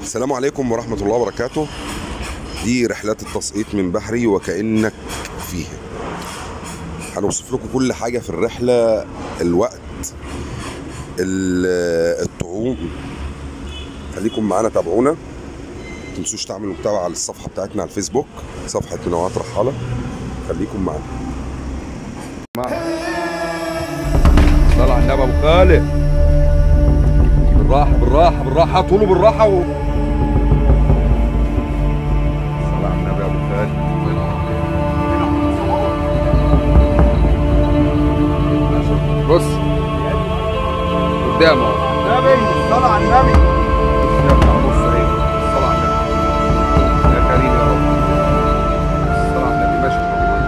السلام عليكم ورحمة الله وبركاته دي رحلات التسقيط من بحري وكأنك فيه هنوصف لكم كل حاجة في الرحلة الوقت ال- الطعوم خليكم معانا تابعونا ما تنسوش تعملوا متابعة للصفحة بتاعتنا على الفيسبوك صفحة منوعات رحالة خليكم معانا صل على النبي ابو خالد بالراحه بالراحه بالراحه طوله بالراحه و... صل على النبي ابو خالد بص قدام اهو النبي الصلاة على النبي يلا بص اهي الصلاة على النبي يا كريم يا رب الصلاة على النبي ماشي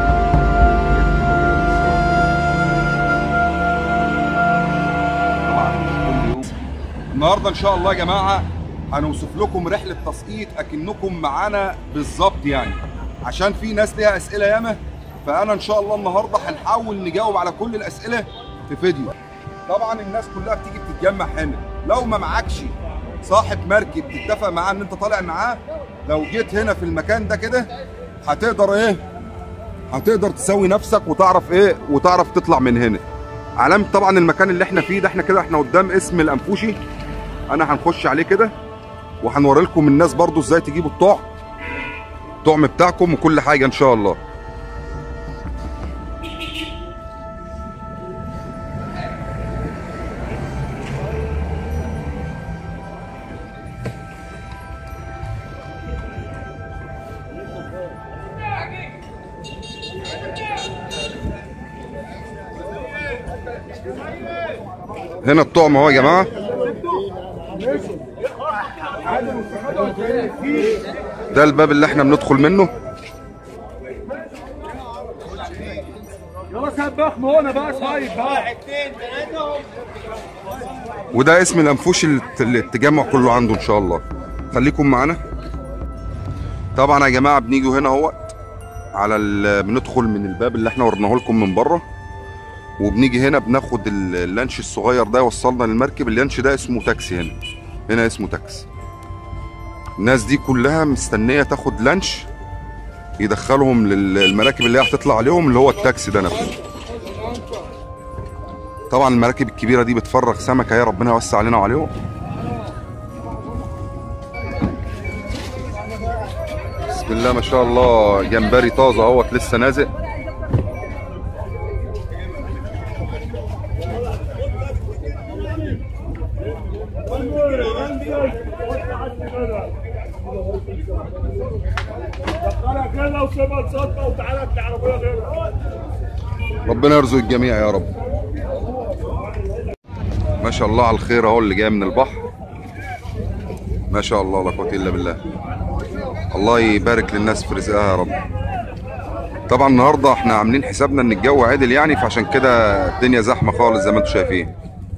طبعا مش كل يوم النهارده ان شاء الله يا جماعه هنوصف لكم رحله تسقيط اكنكم معانا بالظبط يعني عشان في ناس ليها اسئله ياما فانا ان شاء الله النهارده هنحاول نجاوب على كل الاسئله في فيديو طبعا الناس كلها بتيجي بتتجمع هنا لو ما معكش صاحب مركب تتفق معاه ان انت طالع معاه لو جيت هنا في المكان ده كده هتقدر ايه هتقدر تسوي نفسك وتعرف ايه وتعرف تطلع من هنا علامة طبعا المكان اللي احنا فيه ده احنا كده احنا قدام اسم الانفوشي انا هنخش عليه كده وهنوري لكم الناس برضو ازاي تجيبوا الطعم الطعم بتاعكم وكل حاجة ان شاء الله هنا الطعم اهو يا جماعة ده الباب اللي احنا بندخل منه يلا سباح هنا بقى صايب بقى وده اسم الانفوش اللي اللي التجمع كله عنده ان شاء الله خليكم معانا طبعا يا جماعه بنيجوا هنا اهوت على ال... بندخل من الباب اللي احنا ورناه لكم من بره وبنيجي هنا بناخد ال- اللانش الصغير ده يوصلنا للمركب اللانش ده اسمه تاكسي هنا هنا اسمه تاكسي الناس دي كلها مستنيه تاخد لانش يدخلهم للمراكب اللي هي هتطلع عليهم اللي هو التاكسي ده نفسه طبعا المراكب الكبيره دي بتفرغ سمكه يا ربنا يوسع علينا وعليهم بسم الله ما شاء الله جمبري طازه اهوت لسه نازل انا كده وسيبها تصدق وتعالى انت عربيه غيرها ربنا يرزق الجميع يا رب ما شاء الله على الخير اهو اللي جاي من البحر ما شاء الله لا قوه الا بالله الله يبارك للناس في رزقها يا رب طبعا النهارده احنا عاملين حسابنا ان الجو عادل يعني فعشان كده الدنيا زحمه خالص زي ما انتم شايفين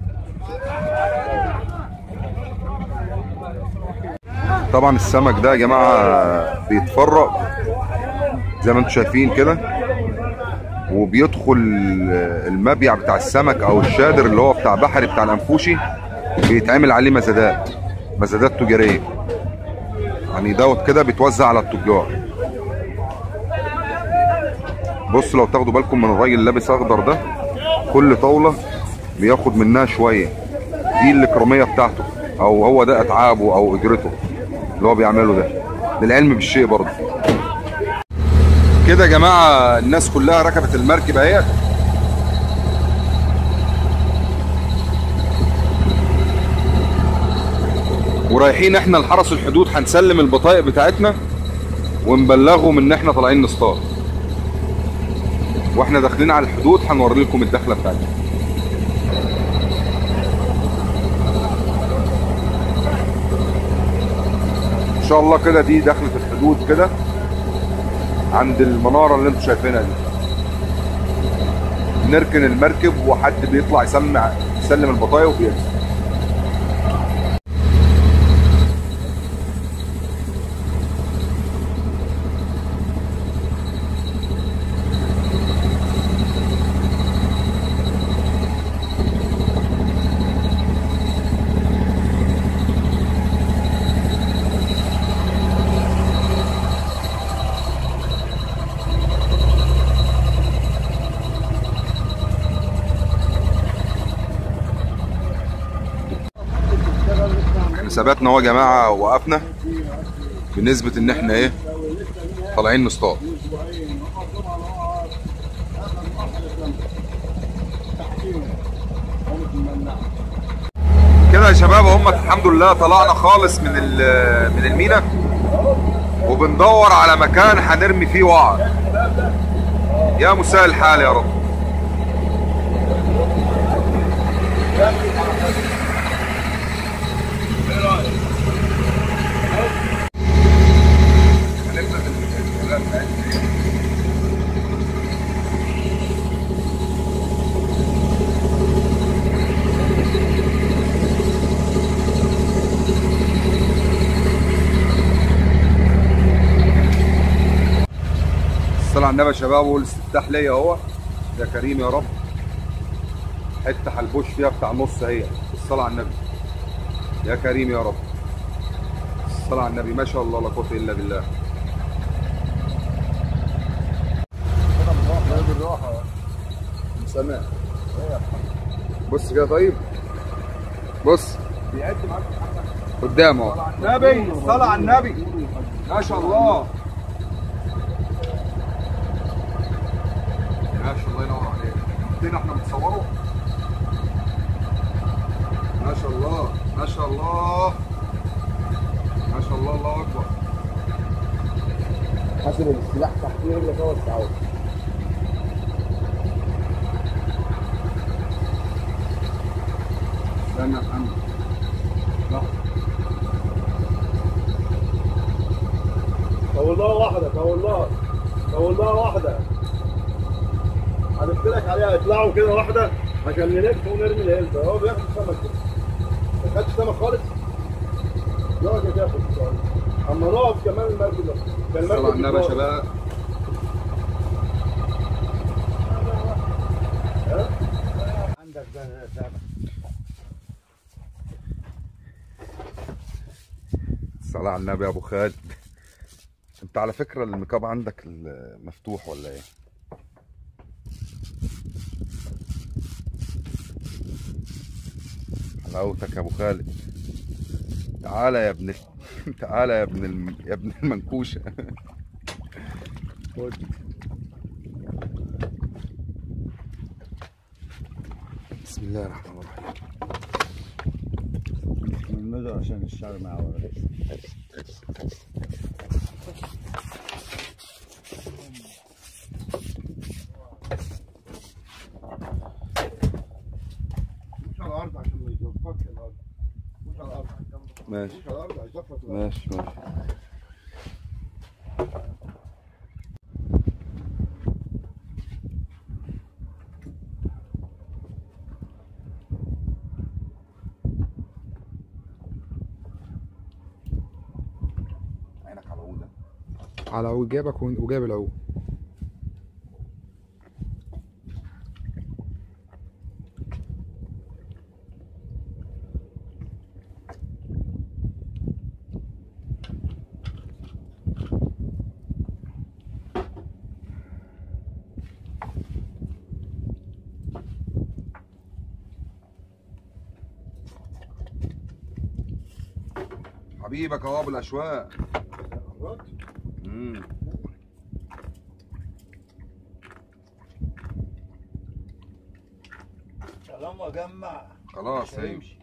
طبعا السمك ده يا جماعه بيتفرق زي ما انتم شايفين كده وبيدخل المبيع بتاع السمك او الشادر اللي هو بتاع بحري بتاع الانفوشي بيتعمل عليه مزادات مزادات تجاريه يعني دوت كده بيتوزع على التجار بص لو تاخدوا بالكم من الراجل اللي لابس اخضر ده كل طاوله بياخد منها شويه دي الاكراميه بتاعته او هو ده اتعابه او اجرته اللي هو بيعمله ده للعلم بالشيء برضه كده يا جماعه الناس كلها ركبت المركب اهي ورايحين احنا لحرس الحدود هنسلم البطايق بتاعتنا ونبلغهم ان احنا طالعين نصطاد واحنا داخلين على الحدود هنوري لكم الدخله بتاعتنا ان شاء الله كده دي دخلة الحدود كده عند المنارة اللي انتم شايفينها دي نركن المركب وحد بيطلع يسمع يسلم البطايق وبيرسل حساباتنا اهو يا جماعه وقفنا بنسبه ان احنا ايه طالعين نصطاد كده يا شباب هم الحمد لله طلعنا خالص من ال- من المينا وبندور على مكان هنرمي فيه وعر يا مساء الحال يا رب الصلاة على النبي يا شباب والاستفتاح ليا اهو يا كريم يا رب حته حلبوش فيها بتاع نص اهي الصلاة على النبي يا كريم يا رب الصلاة على النبي ما شاء الله لا قوة الا بالله سامع بص كده طيب بص قدامه اهو نبي صلى على النبي ما شاء الله ما شاء الله ينور عليك فين احنا بنصوره ما شاء الله ما شاء الله ما شاء الله الله اكبر حسب السلاح تحتيه اللي هو السعود استنى يا محمد لا طولها واحدة طولها طولها واحدة هنقفل لك عليها اطلعوا كده واحدة عشان نلف ونرمي الهلبة هو بياخد سمك كده ما خدش سمك خالص يقعد ياخد اما نقف كمان المركب ده كان صلى على المركب النبي يا بيقف. شباب عندك ده سمك الصلاة على النبي يا ابو خالد انت على فكرة الميكاب عندك مفتوح ولا ايه؟ حلاوتك يا ابو خالد تعالى يا ابن ال- تعالى يا ابن الم... يا ابن المنكوشة خد. بسم الله الرحمن الرحيم نلمده عشان الشعر معاه ولا مش على الارض عشان ما يزفرش الارض مش على الارض ماشي مش على الارض هيزفرت الارض ماشي ماشي عينك على عودة على عود جابك ون- وجاب العود حبيبك اهو ابو الاشواق امم طالما جمع خلاص مش ايوه هيمشي.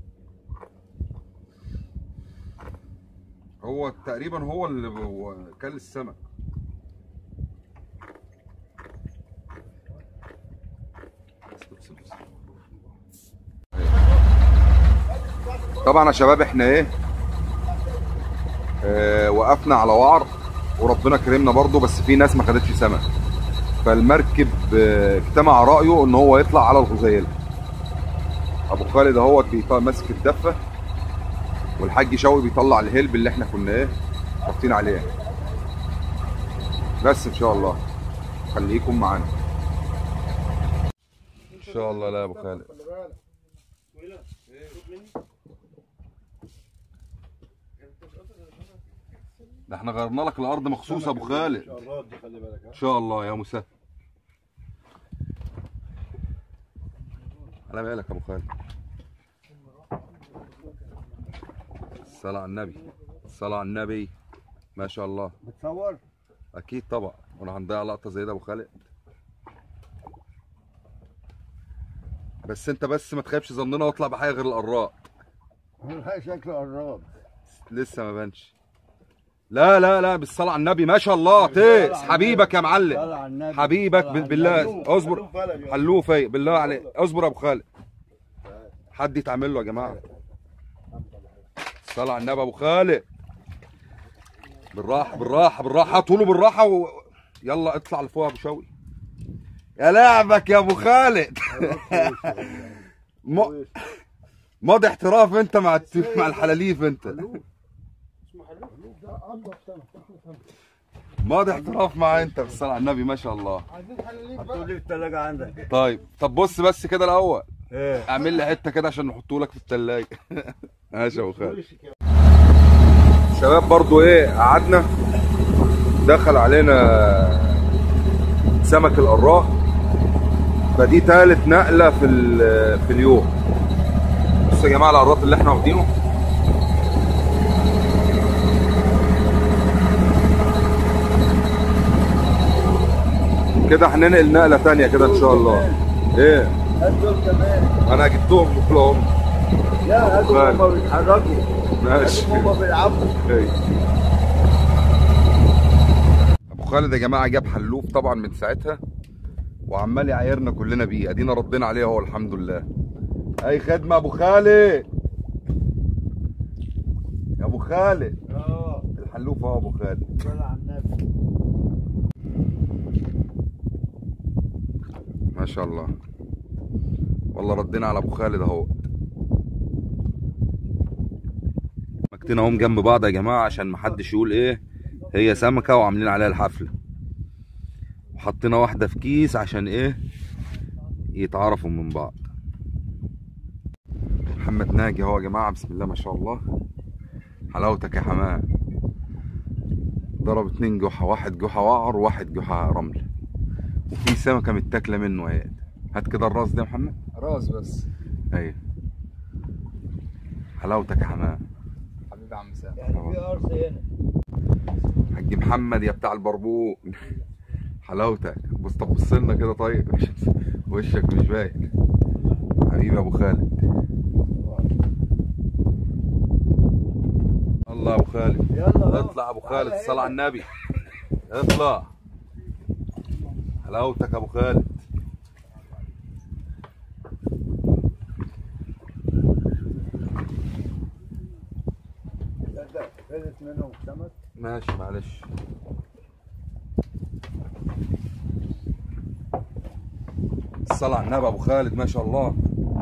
هو تقريبا هو اللي هو كل السمك طبعا يا شباب احنا ايه اه وقفنا على وعر وربنا كرمنا برضو بس في ناس ما خدتش سمك فالمركب اه اجتمع رايه ان هو يطلع على الغزيله ابو خالد اهوت بيط- ماسك الدفه والحاج شوقي بيطلع الهلب اللي احنا كنا ايه حاطين عليه بس ان شاء الله خليكم معانا ان شاء الله لا يا ابو خالد خلي بالك طويلة. شوف مني. ده احنا غيرنا لك الارض مخصوص يا ابو خالد الشرات دي خلي بالك ها. ان شاء الله يا مسهل على بالك يا ابو خالد الصلاة على النبي الصلاة على النبي ما شاء الله بتصور اكيد طبعا وانا هنضيع لقطه زي ده ابو خالد بس انت بس ما تخيبش ظننا واطلع بحاجه غير القراء هاي شكله قراب لسه ما بانش لا لا لا بالصلاه على النبي ما شاء الله تيس حبيبك يا معلم صلى على النبي حبيبك صلى على بال- بالله النبي. اصبر حلوف بلدي. حلوه فايق بالله عليك اصبر يا ابو خالد حد يتعمل له يا جماعه الصلاه على النبي يا ابو خالد بالراحه بالراحه بالراحه طوله بالراحه و... يلا اطلع لفوق يا ابو شوقي يا لعبك يا ابو خالد م... ماضي احتراف انت مع الت... مع الحلاليف انت ماضي احتراف مع انت بالصلاه على النبي ما شاء الله حطوا لي في الثلاجة عندك طيب طب بص بس كده الاول ايه اعمل لي حته كده عشان نحطه لك في الثلاجه ماشي يا ابو خالد شباب برضو ايه قعدنا دخل علينا سمك القراء فدي تالت نقله في ال- في اليوم بصوا يا جماعه القراط اللي احنا واخدينه كده هننقل نقله تانية كده ان شاء الله ايه هات دول كمان انا جبتهم كلهم لا هاتوا خالد. هما بيتحركوا ماشي هاتوا هما بيلعبوا إيه. ابو خالد يا جماعه جاب حلوف طبعا من ساعتها وعمال يعايرنا كلنا بيه ادينا ردينا عليه اهو الحمد لله اي خدمه ابو خالد يا ابو خالد اه الحلوف اهو ابو خالد صلى على النبي ما شاء الله والله ردينا على ابو خالد اهو سمكتين اهم جنب بعض يا جماعه عشان محدش يقول ايه هي سمكه وعاملين عليها الحفله وحطينا واحده في كيس عشان ايه يتعرفوا من بعض محمد ناجي اهو يا جماعه بسم الله ما شاء الله حلاوتك يا حمام ضرب اتنين جحا واحد جحا وعر وواحد جحا رمل وفي سمكه متاكله منه اهي هات كده الراس ده يا محمد راس بس ايوه حلاوتك يا حمام حبيبي عم سام يعني في قرص هنا حاج محمد يا بتاع البربوق حلاوتك بص طب بص لنا كده طيب وشك مش باين حبيبي ابو خالد الله يا ابو خالد يلا أهو. اطلع ابو خالد تعالى الصلاة على هنا. النبي اطلع حلاوتك يا ابو خالد تصدق فلت منهم سمك ماشي معلش الصلاة على النبي ابو خالد ما شاء الله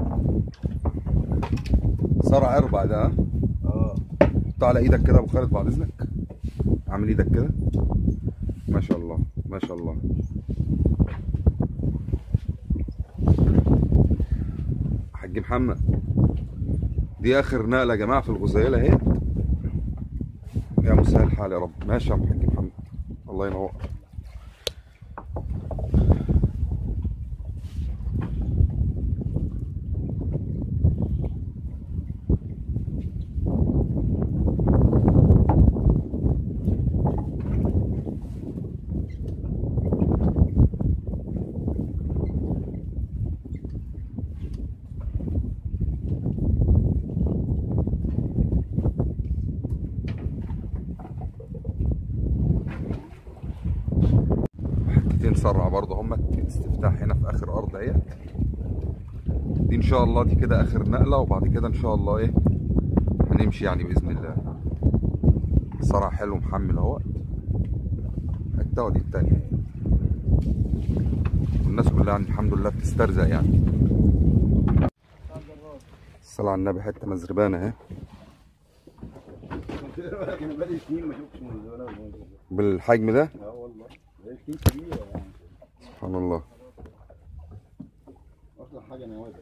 صار اربع ده ها؟ اه حط على ايدك كده يا ابو خالد بعد اذنك اعمل ايدك كده ما شاء الله ما شاء الله حاج محمد دي اخر نقله يا جماعه في الغزيله اهي يا مسهل الحال يا رب ماشي يا حاج محمد الله ينور حتتين سرع برضه هم استفتاح هنا في اخر ارض اهي دي ان شاء الله دي كده اخر نقله وبعد كده ان شاء الله ايه هنمشي يعني باذن الله صرع حلو محمل اهو حته ودي التانية والناس كلها يعني الحمد لله بتسترزق يعني الصلاة على النبي حته مزربانه اهي انا بقالي سنين ما شفتش من دول بالحجم ده اه والله بقالي سنين كبيره يعني سبحان الله اصلا حاجه نوادر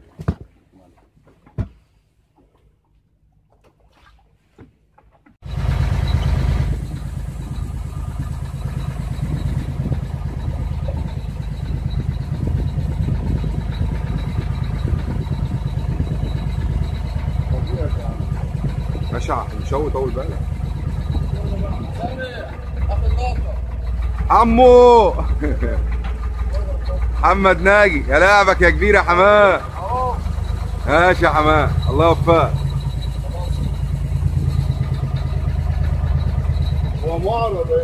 ماشي باشا مشوي طول بالك عمو محمد ناجي يا لعبك يا كبير يا حماه ماشي يا حماه الله يوفقك هو معرض ولا ايه؟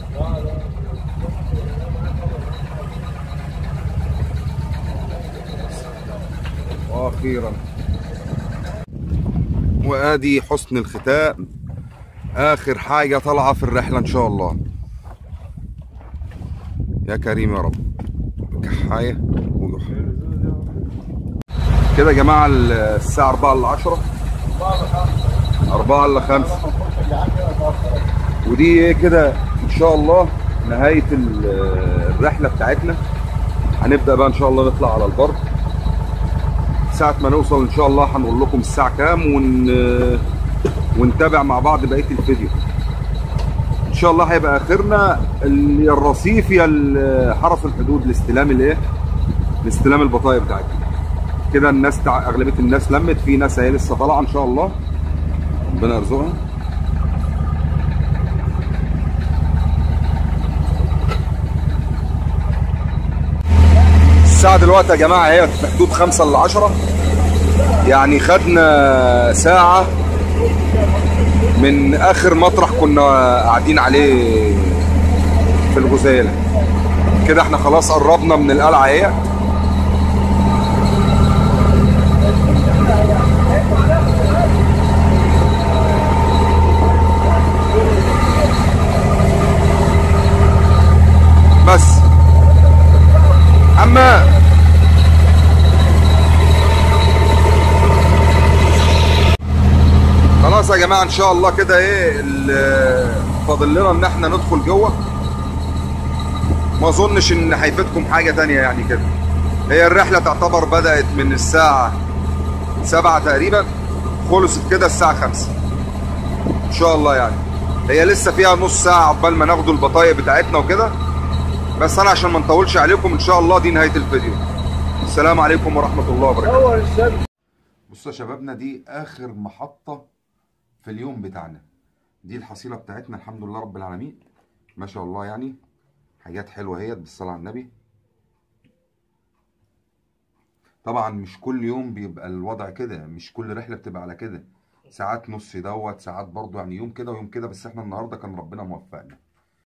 واخيرا وادي حسن الختام اخر حاجه طالعه في الرحله ان شاء الله يا كريم يا رب كحايه وجحا كده يا جماعه الساعه 4 الا 10 4 الا 5 ودي ايه كده ان شاء الله نهايه ال- الرحله بتاعتنا هنبدا بقى ان شاء الله نطلع على البر ساعة ما نوصل ان شاء الله هنقول لكم الساعة كام ون... ونتابع مع بعض بقية الفيديو ان شاء الله هيبقى اخرنا ال- يا الرصيف يا ال- حرس الحدود لاستلام الايه لاستلام البطايق بتاعتنا كده الناس تع... اغلبية الناس لمت في ناس اهي لسه طالعة ان شاء الله ربنا يرزقها الساعة دلوقتي يا جماعة هي في حدود خمسة إلا عشرة يعني خدنا ساعة من آخر مطرح كنا قاعدين عليه في الغزالة كده احنا خلاص قربنا من القلعة اهي بس اما خلاص يا جماعه ان شاء الله كده ايه ال- فاضل لنا ان احنا ندخل جوه ما اظنش ان هيفيدكم حاجه تانية يعني كده هي الرحله تعتبر بدات من الساعه سبعة تقريبا خلصت كده الساعه خمسة ان شاء الله يعني هي لسه فيها نص ساعه عقبال ما ناخدوا البطايق بتاعتنا وكده بس انا عشان ما نطولش عليكم ان شاء الله دي نهايه الفيديو السلام عليكم ورحمه الله وبركاته هو الشمس بصوا يا شبابنا دي اخر محطه في اليوم بتاعنا دي الحصيله بتاعتنا الحمد لله رب العالمين ما شاء الله يعني حاجات حلوه اهيت بالصلاه على النبي طبعا مش كل يوم بيبقى الوضع كده مش كل رحله بتبقى على كده ساعات نص دوت ساعات برضو يعني يوم كده ويوم كده بس احنا النهارده كان ربنا موفقنا